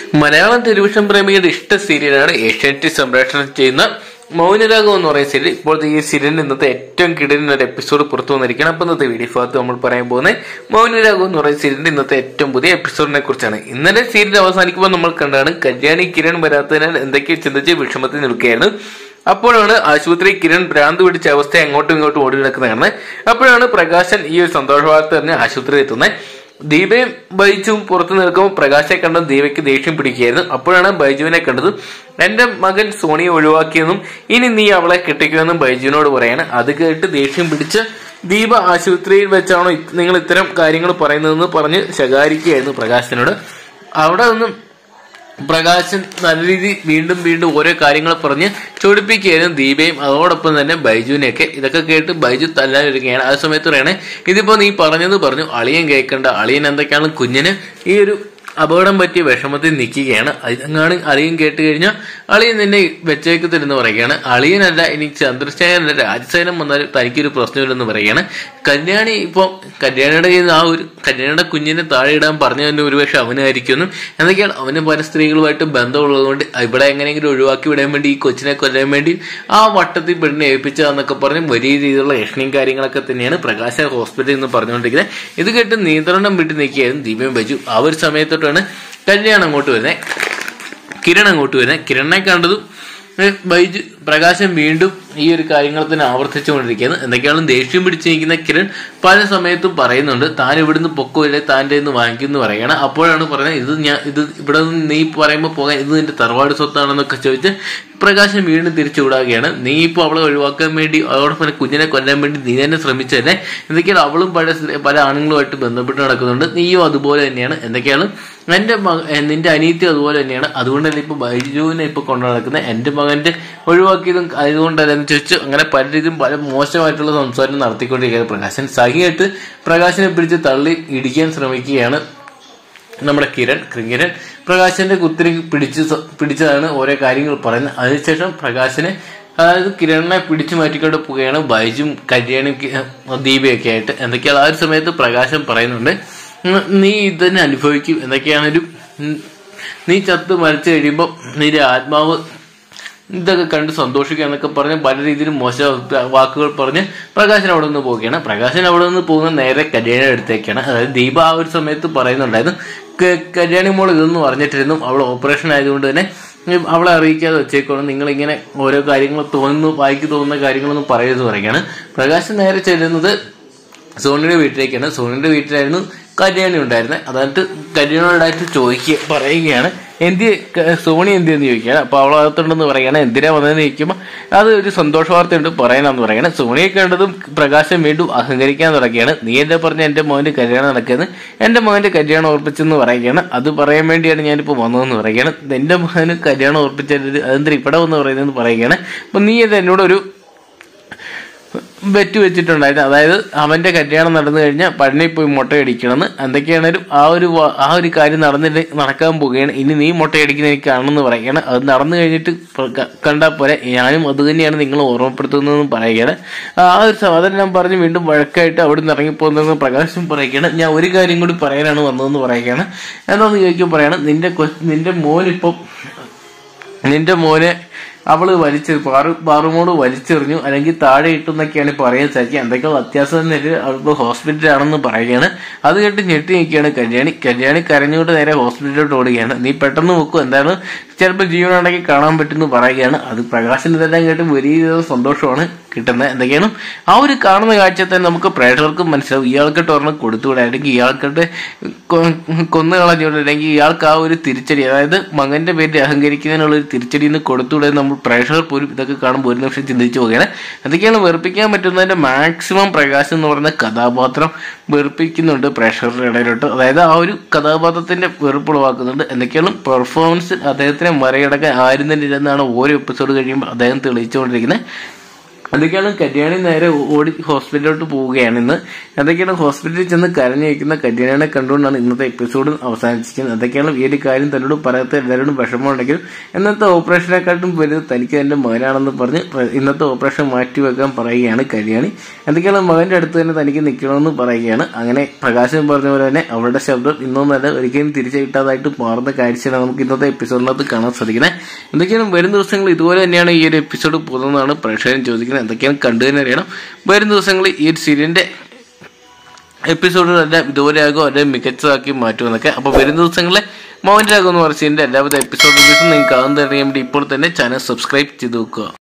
Malayalam television പ്രേമിയുടെ ഇഷ്ട സീരിയലാണ് ഏഷ്യാനെറ്റ് സംപ്രേഷണം ചെയ്യുന്ന മൗനരാഗം എന്ന് പറയുന്ന സീരിയൽ ഇപ്പോഴത്തെ ഈ സീരിയലിൽ ഇന്നത്തെ ഏറ്റവും കിടലിന് ഒരു എപ്പിസോഡ് പുറത്തു വന്നിരിക്കുകയാണ് അപ്പോൾ ഇന്നത്തെ വീഡിയോ ഭാഗത്ത് നമ്മൾ പറയാൻ പോകുന്നത് മൗനരാഗം എന്ന് പറയുന്ന സീരിയലിന്റെ ഇന്നത്തെ ഏറ്റവും പുതിയ എപ്പിസോഡിനെ കുറിച്ചാണ് ഇന്നലെ സീരിയൽ അവസാനിക്കുമ്പോൾ നമ്മൾ കണ്ടാണ് കല്യാണി കിരൺ വരാത്തതിനാൽ എന്തൊക്കെയോ ചിന്തിച്ച് വിഷമത്തിൽ നിൽക്കുകയായിരുന്നു അപ്പോഴാണ് ആശുപത്രി കിരൺ ഭ്രാന്ത് പിടിച്ച അവസ്ഥ അങ്ങോട്ടും ഇങ്ങോട്ടും ഓടി നടക്കുന്നത് കാണുന്നത് അപ്പോഴാണ് പ്രകാശൻ ഈ ഒരു സന്തോഷ വാർത്ത തന്നെ ആശുപത്രിയിൽ എത്തുന്നത് ദീപയും ബൈജുവും പുറത്തു നിൽക്കുമ്പോൾ പ്രകാശെ കണ്ട ദീപയ്ക്ക് ദേഷ്യം പിടിക്കുകയായിരുന്നു അപ്പോഴാണ് ബൈജുവിനെ കണ്ടത് എന്റെ മകൻ സോണിയെ ഒഴിവാക്കിയെന്നും ഇനി നീ അവളെ കെട്ടിക്കുമെന്നും ബൈജുവിനോട് പറയാണ് അത് കേട്ട് ദേഷ്യം പിടിച്ച് ദീപ ആശുപത്രിയിൽ വെച്ചാണോ ഇത് നിങ്ങൾ ഇത്തരം കാര്യങ്ങൾ പറയുന്നതെന്ന് പറഞ്ഞ് ശകാരിക്കുകയായിരുന്നു പ്രകാശിനോട് അവിടെ നിന്നും പ്രകാശൻ നല്ല രീതി വീണ്ടും വീണ്ടും ഓരോ കാര്യങ്ങൾ പറഞ്ഞ് ചൊടിപ്പിക്കുകയായിരുന്നു ദീപയും അതോടൊപ്പം തന്നെ ബൈജുവിനെയൊക്കെ ഇതൊക്കെ കേട്ട് ബൈജു തല്ലാനിരിക്കുകയാണ് ആ സമയത്ത് പറയണേ ഇതിപ്പോ നീ പറഞ്ഞത് പറഞ്ഞു അളിയൻ കേൾക്കണ്ട അളിയൻ എന്തൊക്കെയാണ് കുഞ്ഞിന് ഈ ഒരു അപകടം പറ്റിയ വിഷമത്തിൽ നിൽക്കുകയാണ് അങ്ങാണ് അളിയൻ കേട്ട് കഴിഞ്ഞാൽ അളിയൻ നിന്നെ വെച്ചേക്ക് തരുന്ന പറയുകയാണ് അളിയനല്ല ഇനി ചന്ദ്രശേഖരനല്ല രാജസേനം വന്നാൽ തനിക്കൊരു പ്രശ്നമില്ലെന്ന് പറയുകയാണ് കല്യാണി ഇപ്പോൾ കല്യാണിയുടെ കയ്യിൽ നിന്ന് ആ ഒരു കല്യാണിയുടെ കുഞ്ഞിനെ താഴെ ഇടാൻ പറഞ്ഞു തന്നെ ഒരുപക്ഷെ അവനായിരിക്കുന്നു എന്തൊക്കെയാണ് അവന് പല സ്ത്രീകളുമായിട്ട് ബന്ധമുള്ളതുകൊണ്ട് ഇവിടെ എങ്ങനെയെങ്കിലും ഒഴിവാക്കി വിടാൻ വേണ്ടി ഈ കൊച്ചിനെ കൊല്ലാൻ വേണ്ടി ആ വട്ടത്തിൽ പെണ്ണിനെ ഏൽപ്പിച്ചതെന്നൊക്കെ പറഞ്ഞ് വലിയ രീതിയിലുള്ള യക്ഷണിയും കാര്യങ്ങളൊക്കെ തന്നെയാണ് പ്രകാശ ഹോസ്പിറ്റലിൽ നിന്ന് പറഞ്ഞുകൊണ്ടിരിക്കുന്നത് ഇത് കേട്ട് നിയന്ത്രണം വിട്ട് നിൽക്കുകയായിരുന്നു ദീപയും ബജു ആ ഒരു സമയത്തോട്ടാണ് കല്യാണം അങ്ങോട്ട് വരുന്നത് കിരൺ അങ്ങോട്ട് വരുന്നത് കിരണിനെ കണ്ടതും ഏ, ബൈജു പ്രകാശം വീണ്ടും ഈ ഒരു കാര്യങ്ങൾ തന്നെ ആവർത്തിച്ചുകൊണ്ടിരിക്കുകയാണ് എന്തൊക്കെയാണ് ദേഷ്യം പിടിച്ചിരിക്കുന്ന കിരൺ പല സമയത്തും പറയുന്നുണ്ട് താൻ ഇവിടുന്ന് പൊക്കമില്ലേ താൻ്റെ നിന്ന് വാങ്ങിക്കുന്നു പറയണം അപ്പോഴാണ് പറയുന്നത് ഇത് ഞാൻ ഇത് ഇവിടെ നിന്ന് നീ പറയുമ്പോൾ പോകാൻ ഇത് നിന്റെ തറവാട് സ്വത്താണെന്നൊക്കെ ചോദിച്ച് പ്രകാശം വീണ്ടും തിരിച്ചു വിടാവുകയാണ് നീ ഇപ്പോൾ അവളെ ഒഴിവാക്കാൻ വേണ്ടി അതോടൊപ്പം തന്നെ കുഞ്ഞിനെ കൊല്ലാൻ വേണ്ടി നീ തന്നെ ശ്രമിച്ചതന്നെ എന്തൊക്കെയാണ് അവളും പല സ്ത്രീ- പല ആണുങ്ങളുമായിട്ട് ബന്ധപ്പെട്ട് നടക്കുന്നുണ്ട് നീയും അതുപോലെ തന്നെയാണ് എന്തൊക്കെയാണ് എന്റെ മക എ, നിന്റെ അനീതി അതുപോലെ തന്നെയാണ് അതുകൊണ്ട് തന്നെ ഇപ്പൊ ബൈജുവിനെ ഇപ്പൊ കൊണ്ടു നടക്കുന്നത് എന്റെ മകന്റെ ഒഴിവാക്കിയതും അതുകൊണ്ടല്ല എന്ന് ചോദിച്ചു അങ്ങനെ പല രീതിയും പല മോശമായിട്ടുള്ള സംസാരം നടത്തിക്കൊണ്ടിരിക്കുകയാണ് പ്രകാശൻ സഹിയായിട്ട് പ്രകാശനെ പിടിച്ച് തള്ളി ഇടിക്കാൻ ശ്രമിക്കുകയാണ് നമ്മുടെ കിരൺ കിരൺ പ്രകാശന്റെ കുത്തിരി പിടിച്ച് സ- പിടിച്ചതാണ് ഓരോ കാര്യങ്ങൾ പറയുന്നത് അതിനുശേഷം പ്രകാശനെ അതായത് കിരണിനെ പിടിച്ചു മാറ്റിക്കൊണ്ട് പോവുകയാണ് ബൈജും കല്യാണും കി- ദീപയൊക്കെ ആയിട്ട് എന്തൊക്കെയാണ് ആ ഒരു സമയത്ത് പ്രകാശം പറയുന്നുണ്ട് ഉം, നീ ഇതിനെ അനുഭവിക്കും എന്തൊക്കെയാണൊരു ഉം, നീ ചത്ത് മരിച്ചു കഴിയുമ്പോൾ നിന്റെ ആത്മാവ് ഇതൊക്കെ കണ്ട് സന്തോഷിക്കുക എന്നൊക്കെ പറഞ്ഞ് പല രീതിയിലും മോശ വാക്കുകൾ പറഞ്ഞ് പ്രകാശൻ അവിടെ നിന്ന് പോവുകയാണ് പ്രകാശൻ അവിടെ നിന്ന് പോകുന്ന നേരെ കല്യാണി അടുത്തേക്കാണ് അതായത് ദീപ ആ ഒരു സമയത്ത് പറയുന്നുണ്ടായിരുന്നു ക- കല്യാണി മോൾ ഇതൊന്നും അറിഞ്ഞിട്ടിരുന്നു അവൾ ഓപ്പറേഷൻ ആയതുകൊണ്ട് തന്നെ ഉം, അവളെ അറിയിക്കാതെ വെച്ചേക്കോളും നിങ്ങൾ ഇങ്ങനെ ഓരോ കാര്യങ്ങൾ തോന്നുന്നു വായിക്ക് തോന്നുന്ന കാര്യങ്ങളൊന്നും പറയരുത് പറയുകയാണ് പ്രകാശൻ നേരെ ചെല്ലുന്നത് സോണിയുടെ വീട്ടിലേക്കാണ് സോണിയുടെ വീട്ടിലായിരുന്നു കല്യാണി ഉണ്ടായിരുന്നത് അതായത് കല്യാണോടായിട്ട് ചോദിക്കുക പറയുകയാണ് എന്തി സോണി എന്തിയെന്ന് ചോദിക്കുകയാണ് അപ്പൊ അവൾ അകത്തുണ്ടെന്ന് പറയുകയാണ് എന്തിനാ വന്നതെന്ന് ചോദിക്കുമ്പോൾ അത് ഒരു സന്തോഷ വാർത്തയുണ്ട് പറയാനാന്ന് പറയുകയാണ് സോണിയെ കണ്ടതും പ്രകാശം വീണ്ടും അഹങ്കരിക്കാൻ തുടങ്ങിയാണ് നീ എന്നെ പറഞ്ഞ എന്റെ മോന്റെ കല്യാണം നടക്കുന്നത് എന്റെ മോന്റെ കല്യാണം ഉറപ്പിച്ചെന്ന് പറയുകയാണ് അത് പറയാൻ വേണ്ടിയാണ് ഞാനിപ്പോൾ വന്നതെന്ന് പറയുകയാണ് എന്റെ മോന് കല്യാണം ഉറപ്പിച്ചത് അതെന്തിനാ ഇവിടെ വന്ന് പറയുന്നതെന്ന് പറയുകയാണ് അപ്പൊ നീ ഇത് എന്നോട് ഒരു ബെറ്റ് വെച്ചിട്ടുണ്ടായിരുന്നു അതായത് അവന്റെ കല്യാണം നടന്നു കഴിഞ്ഞാൽ പഴനിയിൽ പോയി മുട്ടയടിക്കണമെന്ന് എന്തൊക്കെയാണേലും ആ ഒരു വ- ആ ഒരു കാര്യം നടന്നിട്ട് നടക്കാൻ പോവുകയാണ് ഇനി നീ മുട്ടയടിക്കുന്ന എനിക്ക് കാണുമെന്ന് പറയുകയാണ് അത് നടന്നു കഴിഞ്ഞിട്ട് കണ്ടാൽ പോലെ ഞാനും അത് തന്നെയാണ് നിങ്ങൾ ഓർമ്മപ്പെടുത്തുന്നതെന്ന് പറയുകയാണ് ആ ഒരു സ- അതെല്ലാം പറഞ്ഞ് വീണ്ടും വഴക്കായിട്ട് അവിടെ നിന്ന് ഇറങ്ങിപ്പോകുന്നതെന്ന് പ്രകാശം പറയുകയാണ് ഞാൻ ഒരു കാര്യം കൂടി പറയാനാണ് വന്നതെന്ന് പറയുകയാണ് എന്താന്ന് ചോദിക്കുമ്പോൾ പറയാണ് നിന്റെ കൊ- നിന്റെ മോനിപ്പം നിന്റെ മോനെ അവള് വലിച്ച് പാറു പാറുമോട് വലിച്ചെറിഞ്ഞു അല്ലെങ്കിൽ താഴെ ഇട്ടു എന്നൊക്കെയാണ് പറയുന്നത് ശരിക്കും എന്തൊക്കെയോ അത്യാവശ്യം നേരിട്ട് അവളിപ്പോ ഹോസ്പിറ്റലാണെന്ന് പറയുകയാണ് അത് കേട്ട് ഞെട്ടി നിൽക്കുകയാണ് കല്യാണി കല്യാണി കരഞ്ഞുകൊണ്ട് നേരെ ഹോസ്പിറ്റലിലോട്ട് ഓടുകയാണ് നീ പെട്ടെന്ന് നോക്കും എന്താണ് ചിലപ്പോൾ ജീവനുണ്ടെങ്കിൽ കാണാൻ പറ്റുമെന്ന് പറയുകയാണ് അത് പ്രകാശിന് ഇതെല്ലാം കേട്ട് വലിയ സന്തോഷമാണ് കിട്ടുന്നത് എന്തൊക്കെയാണ് ആ ഒരു കാണുന്ന കാഴ്ച തന്നെ നമുക്ക് പ്രേക്ഷകർക്കും മനസ്സിലാവും ഇയാൾക്കിട്ട് ഒരെണ്ണം കൊടുത്തുകൂടെ അല്ലെങ്കിൽ ഇയാൾക്കിട്ട് കൊന്നു കളഞ്ഞുകൂടെ അല്ലെങ്കിൽ ഇയാൾക്ക് ആ ഒരു തിരിച്ചടി അതായത് മകന്റെ പേരിൽ അഹങ്കരിക്കുന്നതിനുള്ള ഒരു തിരിച്ചടി എന്ന് കൊടുത്തുകൂടെ എന്ന് നമ്മൾ പ്രേക്ഷകർ പോലും ഇതൊക്കെ കാണുമ്പോൾ ഒരു നിമിഷം ചിന്തിച്ചു പോവുകയാണ് എന്തൊക്കെയാണ് വെറുപ്പിക്കാൻ പറ്റുന്നതിന്റെ മാക്സിമം പ്രകാശം എന്ന് പറയുന്ന കഥാപാത്രം വെറുപ്പിക്കുന്നുണ്ട് പ്രേക്ഷകരുടെ ഇടയിലോട്ട് അതായത് ആ ഒരു കഥാപാത്രത്തിന്റെ വെറുപ്പ് ഉളവാക്കുന്നുണ്ട് എന്തൊക്കെയാണ് പെർഫോമൻസ് അദ്ദേഹത്തിനെ മറികടക്കാൻ ആരും തന്നെ ഇല്ലെന്നാണ് ഓരോ എപ്പിസോഡ് കഴിയുമ്പോൾ അദ്ദേഹം തെളിയിച്ചുകൊണ്ടിരിക്കുന്നത് അതൊക്കെയാണ് കല്യാണി നേരെ ഓടി ഹോസ്പിറ്റലിലോട്ട് പോവുകയാണ് ഇന്ന് അതൊക്കെയാണ് ഹോസ്പിറ്റലിൽ ചെന്ന് കരഞ്ഞയക്കുന്ന കല്യാണിനെ കണ്ടുകൊണ്ടാണ് ഇന്നത്തെ എപ്പിസോഡ് അവസാനിച്ചിരിക്കുന്നത് അതൊക്കെയാണ് ഈ ഒരു കാര്യം തന്നോട് പറയാത്ത എല്ലാവരോടും വിഷമമുണ്ടെങ്കിലും ഇന്നത്തെ ഓപ്പറേഷനെക്കാട്ടും വലുത് തനിക്ക് എന്റെ മകനാണെന്ന് പറഞ്ഞ് ഇന്നത്തെ ഓപ്പറേഷൻ മാറ്റിവെക്കാൻ പറയുകയാണ് കല്യാണി എന്തൊക്കെയാണ് മകന്റെ അടുത്ത് തന്നെ തനിക്ക് നിൽക്കണമെന്ന് പറയുകയാണ് അങ്ങനെ പ്രകാശൻ പറഞ്ഞ പോലെ തന്നെ അവരുടെ ശബ്ദം ഇന്നൊന്നല്ല ഒരിക്കലും തിരിച്ചു കിട്ടാതായിട്ട് മാറുന്ന കാഴ്ചയാണ് നമുക്ക് ഇന്നത്തെ എപ്പിസോഡിനകത്ത് കാണാൻ സാധിക്കുന്നത് എന്തൊക്കെയാണ് വരും ദിവസങ്ങൾ ഇതുപോലെ തന്നെയാണ് ഈ ഒരു എപ്പിസോഡ് പോകുന്നതാണ് പ്രേക്ഷകൻ ചോദിക്കുന്നത് എന്തൊക്കെയാണ് കണ്ടു തന്നെ അറിയണം വരും ദിവസങ്ങളിൽ ഈ ഒരു സീരിയലിന്റെ എപ്പിസോഡുകളെല്ലാം ഇതുപോലെയാകും അല്ലെ മികച്ചതാക്കി മാറ്റുമെന്നൊക്കെ അപ്പോൾ വരും ദിവസങ്ങളിലെ മൗനരാഗം എന്ന് പറഞ്ഞതിന്റെ എല്ലാവിധ എപ്പിസോഡ് റിവ്യൂസും നിങ്ങൾക്ക് ആകുന്നതറിയാൻ വേണ്ടി ഇപ്പോൾ തന്നെ ചാനൽ സബ്സ്ക്രൈബ് ചെയ്ത് വെക്കുക